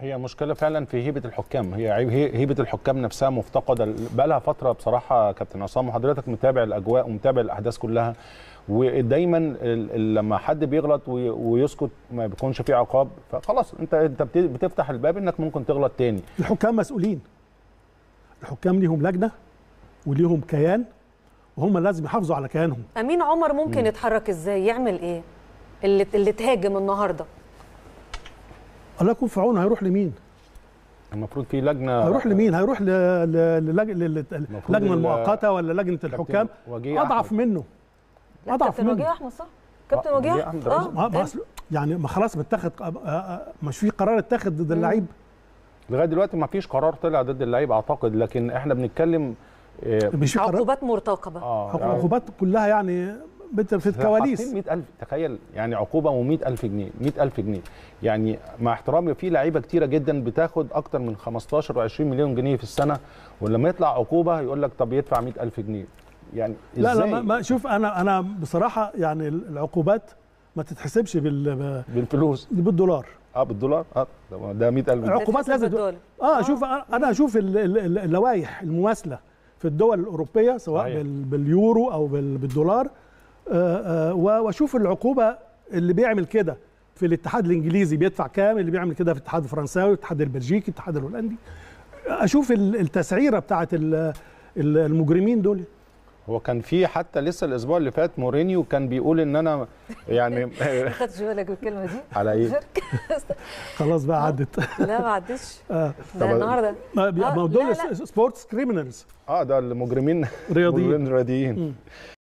هي مشكله فعلا في هيبه الحكام هي عيب- هي- هيبه الحكام نفسها مفتقده بقى لها فتره بصراحه كابتن عصام وحضرتك متابع الاجواء ومتابع الاحداث كلها ودايما ال- ال- لما حد بيغلط وي- ويسكت ما بيكونش فيه عقاب فخلاص انت انت بت- بتفتح الباب انك ممكن تغلط تاني الحكام مسؤولين الحكام ليهم لجنه وليهم كيان وهم لازم يحافظوا على كيانهم امين عمر ممكن يتحرك ازاي يعمل ايه اللي اللي تهاجم النهارده الله يكون في عونه هيروح لمين؟ المفروض في لجنه هيروح لمين؟ هيروح ل- ل- للج- لل- المفروض اللجنه ال- المؤقته ولا لجنه الحكام وجيه اضعف أحمد. منه لا، اضعف كابتن وجيه منه احمد صح كابتن آه، وجيه وجيه احمد أحمد رئيس- اه ما ما أصل- يعني ما خلاص متاخد آه، آه، مش في قرار اتاخد ضد اللعيب لغايه دلوقتي ما فيش قرار طلع ضد اللعيب اعتقد لكن احنا بنتكلم آه، مش في قرار عقوبات مرتقبه اه عقوبات كلها يعني بت- في الكواليس 100000 تخيل يعني عقوبه و100000 جنيه 100000 جنيه يعني مع احترامي في لعيبه كتيره جدا بتاخد اكتر من 15 و20 مليون جنيه في السنه ولما يطلع عقوبه يقول لك طب يدفع 100000 جنيه يعني لا لا إزاي؟ ما- ما شوف انا انا بصراحه يعني العقوبات ما تتحسبش بال بالفلوس بالدولار اه بالدولار اه ده- ده 100000 جنيه العقوبات بتتحسب لازم بالدولار. اه شوف انا اشوف ال- ال- ال- اللوائح المماثله في الدول الاوروبيه سواء صحيح. بال- باليورو او بال- بالدولار آه، آه، و- واشوف العقوبه اللي بيعمل كده في الاتحاد الانجليزي بيدفع كام اللي بيعمل كده في الاتحاد الفرنساوي الاتحاد البلجيكي الاتحاد الهولندي اشوف ال- التسعيره بتاعت ال- ال- المجرمين دول هو كان في حتى لسه الاسبوع اللي فات مورينيو كان بيقول ان انا يعني ما خدتش بالك من الكلمه دي على ايه خلاص بقى عدت لا ما عدتش آه. ده النهارده ما بي- آه، ما لا، دول لا. سبورتس كريمنالز اه ده المجرمين رياضيين مجرمين رياضيين